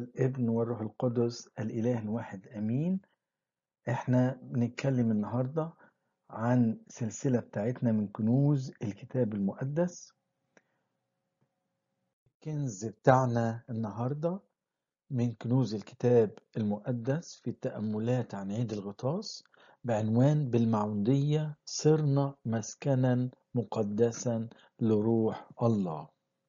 والابن والروح القدس الإله الواحد أمين احنا بنتكلم النهاردة عن سلسلة بتاعتنا من كنوز الكتاب المقدس الكنز بتاعنا النهاردة من كنوز الكتاب المقدس في التأملات عن عيد الغطاس بعنوان بالمعمودية صرنا مسكنا مقدسا لروح الله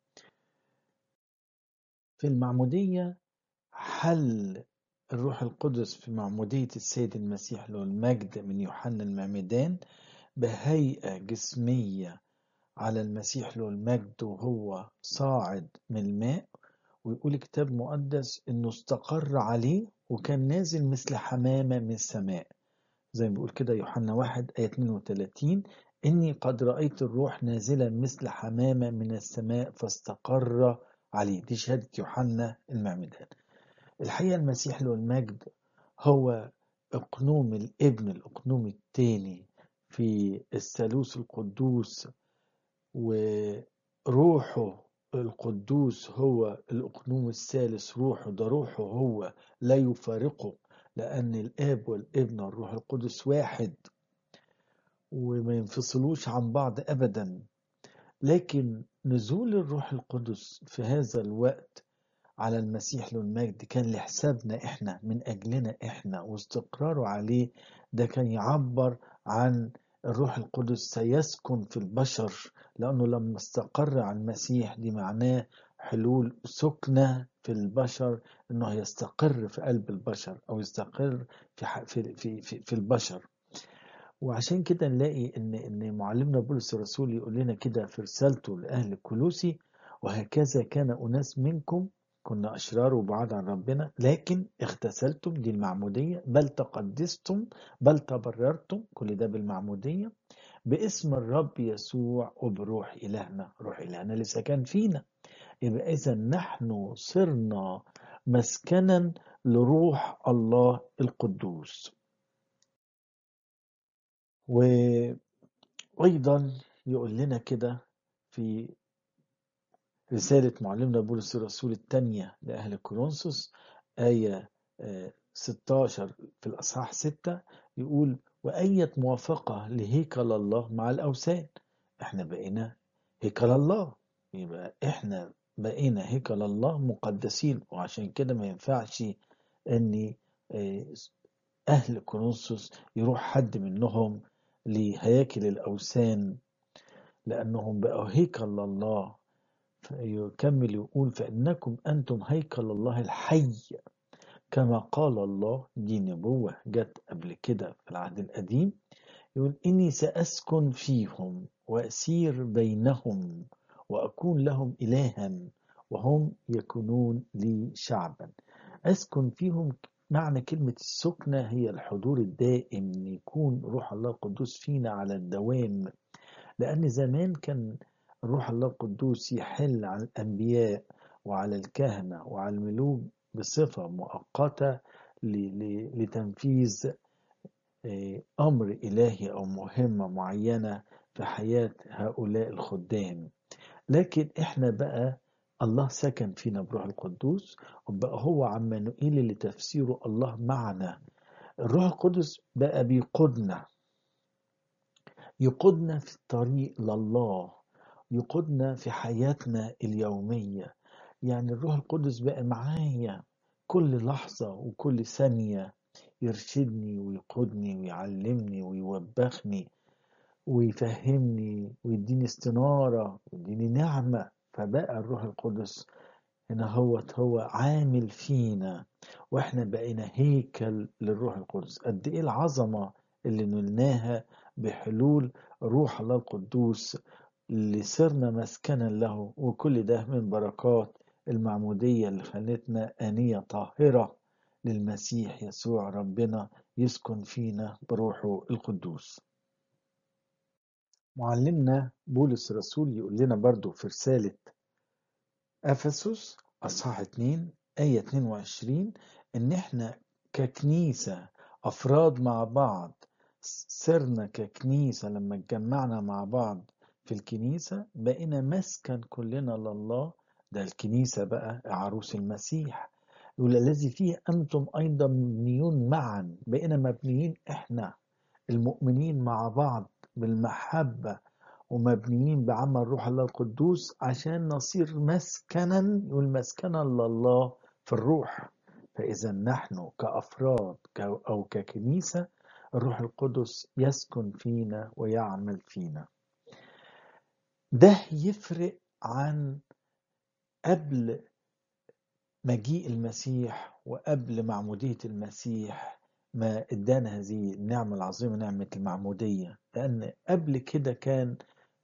في المعمودية حل الروح القدس في معمودية السيد المسيح له المجد من يوحنا المعمدان بهيئة جسمية على المسيح له المجد وهو صاعد من الماء ويقول الكتاب المقدس انه استقر عليه وكان نازل مثل حمامة من السماء زي ما بيقول كده يوحنا 1 آية 32 إني قد رأيت الروح نازلا مثل حمامة من السماء فاستقر عليه دي شهادة يوحنا المعمدان الحقيقة المسيح له المجد هو أقنوم الابن الأقنوم الثاني في الثالوث القدوس وروحه القدوس هو الأقنوم الثالث روحه ده روحه هو لا يفارقه لأن الآب والابن والروح القدس واحد وما ينفصلوش عن بعض أبدا لكن نزول الروح القدس في هذا الوقت على المسيح له المجد كان لحسابنا احنا من اجلنا احنا واستقراره عليه ده كان يعبر عن الروح القدس سيسكن في البشر لانه لما استقر على المسيح دي معناه حلول سكنة في البشر انه يستقر في قلب البشر او يستقر في في في في, في البشر وعشان كده نلاقي ان ان معلمنا بولس الرسول يقول لنا كده في رسالته لاهل كولوسي وهكذا كان اناس منكم كنا اشرار وبعاد عن ربنا لكن اغتسلتم دي المعموديه بل تقدستم بل تبررتم كل ده بالمعموديه باسم الرب يسوع وبروح الهنا روح الهنا اللي سكن فينا يبقى اذا نحن صرنا مسكنا لروح الله القدوس وأيضا يقول لنا كده في رسالة معلمنا بولس الرسول الثانية لأهل كورنثوس آية 16 في الأصحاح 6 يقول وأية موافقة لهيكل الله مع الأوثان احنا بقينا هيكل الله يبقى احنا بقينا هيكل الله مقدسين وعشان كده ما ينفعش ان أهل كورنثوس يروح حد منهم لهياكل الأوثان لأنهم بقوا هيكل الله فيكمل يقول فإنكم أنتم هيكل الله الحي كما قال الله دي نبوة جت قبل كده في العهد القديم يقول إني سأسكن فيهم وأسير بينهم وأكون لهم إلها وهم يكونون لي شعبا أسكن فيهم معنى كلمة السكنة هي الحضور الدائم إن يكون روح الله القدوس فينا على الدوام لأن زمان كان روح الله القدوس يحل على الأنبياء وعلى الكهنة وعلى الملوك بصفة مؤقتة لتنفيذ أمر إلهي أو مهمة معينة في حياة هؤلاء الخدام لكن إحنا بقى الله سكن فينا بروح القدوس وبقى هو عمانوئيل اللي تفسيره الله معنا الروح القدس بقى بيقودنا يقودنا في الطريق لله يقودنا في حياتنا اليومية يعني الروح القدس بقى معايا كل لحظة وكل ثانية يرشدني ويقودني ويعلمني ويوبخني ويفهمني ويديني استنارة ويديني نعمة فبقى الروح القدس هنا هو هو عامل فينا واحنا بقينا هيكل للروح القدس قد ايه العظمه اللي نلناها بحلول روح الله القدوس اللي صرنا مسكنا له وكل ده من بركات المعموديه اللي خلتنا انيه طاهره للمسيح يسوع ربنا يسكن فينا بروحه القدوس معلمنا بولس الرسول يقول لنا برضو في رسالة أفسس أصحاح 2 آية 22 إن إحنا ككنيسة أفراد مع بعض صرنا ككنيسة لما اتجمعنا مع بعض في الكنيسة بقينا مسكن كلنا لله ده الكنيسة بقى عروس المسيح يقول الذي فيه أنتم أيضا مبنيون معا بقينا مبنيين إحنا المؤمنين مع بعض بالمحبة ومبنيين بعمل روح الله القدوس عشان نصير مسكنا يقول مسكنا لله في الروح فإذا نحن كأفراد أو ككنيسة الروح القدس يسكن فينا ويعمل فينا ده يفرق عن قبل مجيء المسيح وقبل معمودية المسيح ما ادانا هذه النعمة العظيمة نعمة المعمودية لأن قبل كده كان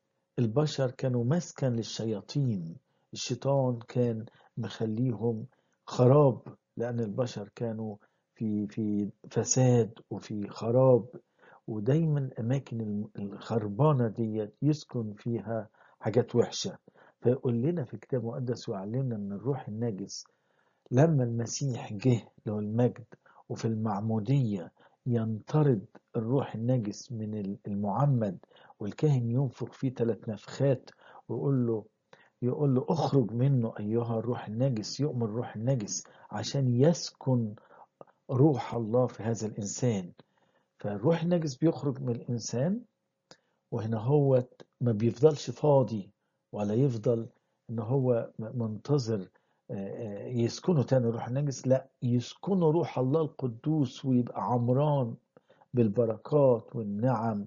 البشر كانوا مسكن للشياطين الشيطان كان مخليهم خراب لأن البشر كانوا في في فساد وفي خراب ودايما الأماكن الخربانة ديت يسكن فيها حاجات وحشة فيقول لنا في كتاب مقدس ويعلمنا أن الروح النجس لما المسيح جه له المجد وفي المعمودية ينطرد الروح النجس من المعمد والكاهن ينفخ فيه ثلاث نفخات ويقول له يقول له اخرج منه أيها الروح النجس يؤمر الروح النجس عشان يسكن روح الله في هذا الإنسان فالروح النجس بيخرج من الإنسان وهنا هو ما بيفضلش فاضي ولا يفضل ان هو منتظر يسكنه تاني روح النجس لا يسكنه روح الله القدوس ويبقى عمران بالبركات والنعم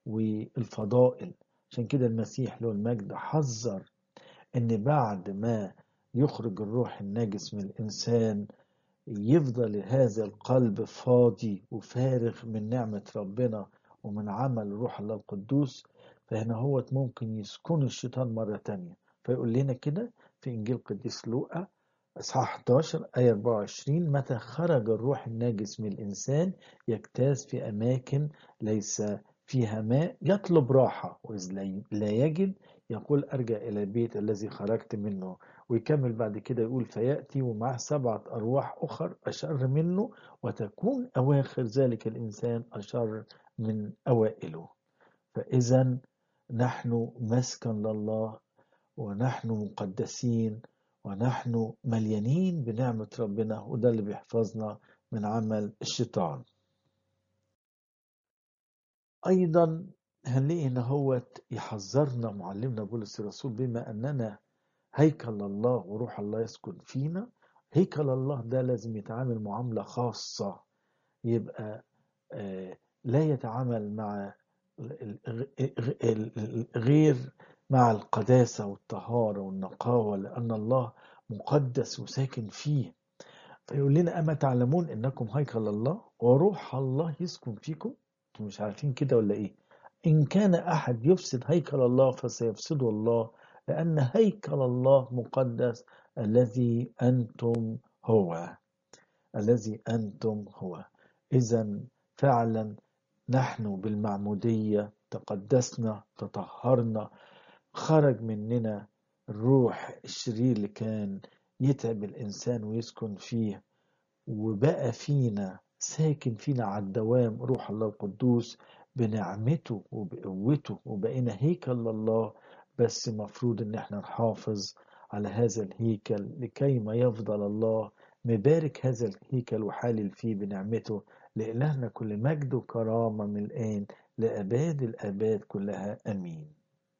والفضائل عشان كده المسيح له المجد حذر ان بعد ما يخرج الروح النجس من الانسان يفضل هذا القلب فاضي وفارغ من نعمة ربنا ومن عمل روح الله القدوس فهنا هو ممكن يسكن الشيطان مرة تانية فيقول لنا كده في إنجيل قديس لوقا إصحاح 11 آية 24 متى خرج الروح الناجس من الإنسان يجتاز في أماكن ليس فيها ماء يطلب راحة وإذ لا يجد يقول أرجع إلى البيت الذي خرجت منه ويكمل بعد كده يقول فيأتي ومعه سبعة أرواح أخر أشر منه وتكون أواخر ذلك الإنسان أشر من أوائله فإذا نحن مسكن لله ونحن مقدسين ونحن مليانين بنعمة ربنا وده اللي بيحفظنا من عمل الشيطان أيضا هنلاقي إن هو يحذرنا معلمنا بولس الرسول بما أننا هيكل الله وروح الله يسكن فينا هيكل الله ده لازم يتعامل معاملة خاصة يبقى لا يتعامل مع غير مع القداسة والطهارة والنقاوة لأن الله مقدس وساكن فيه فيقول لنا أما تعلمون إنكم هيكل الله وروح الله يسكن فيكم انتم مش عارفين كده ولا إيه إن كان أحد يفسد هيكل الله فسيفسده الله لأن هيكل الله مقدس الذي أنتم هو الذي أنتم هو إذا فعلا نحن بالمعمودية تقدسنا تطهرنا خرج مننا الروح الشرير اللي كان يتعب الإنسان ويسكن فيه وبقى فينا ساكن فينا على الدوام روح الله القدوس بنعمته وبقوته وبقينا هيكل لله بس مفروض ان احنا نحافظ على هذا الهيكل لكي ما يفضل الله مبارك هذا الهيكل وحالل فيه بنعمته لإلهنا كل مجد وكرامة من الآن لأباد الآباد كلها أمين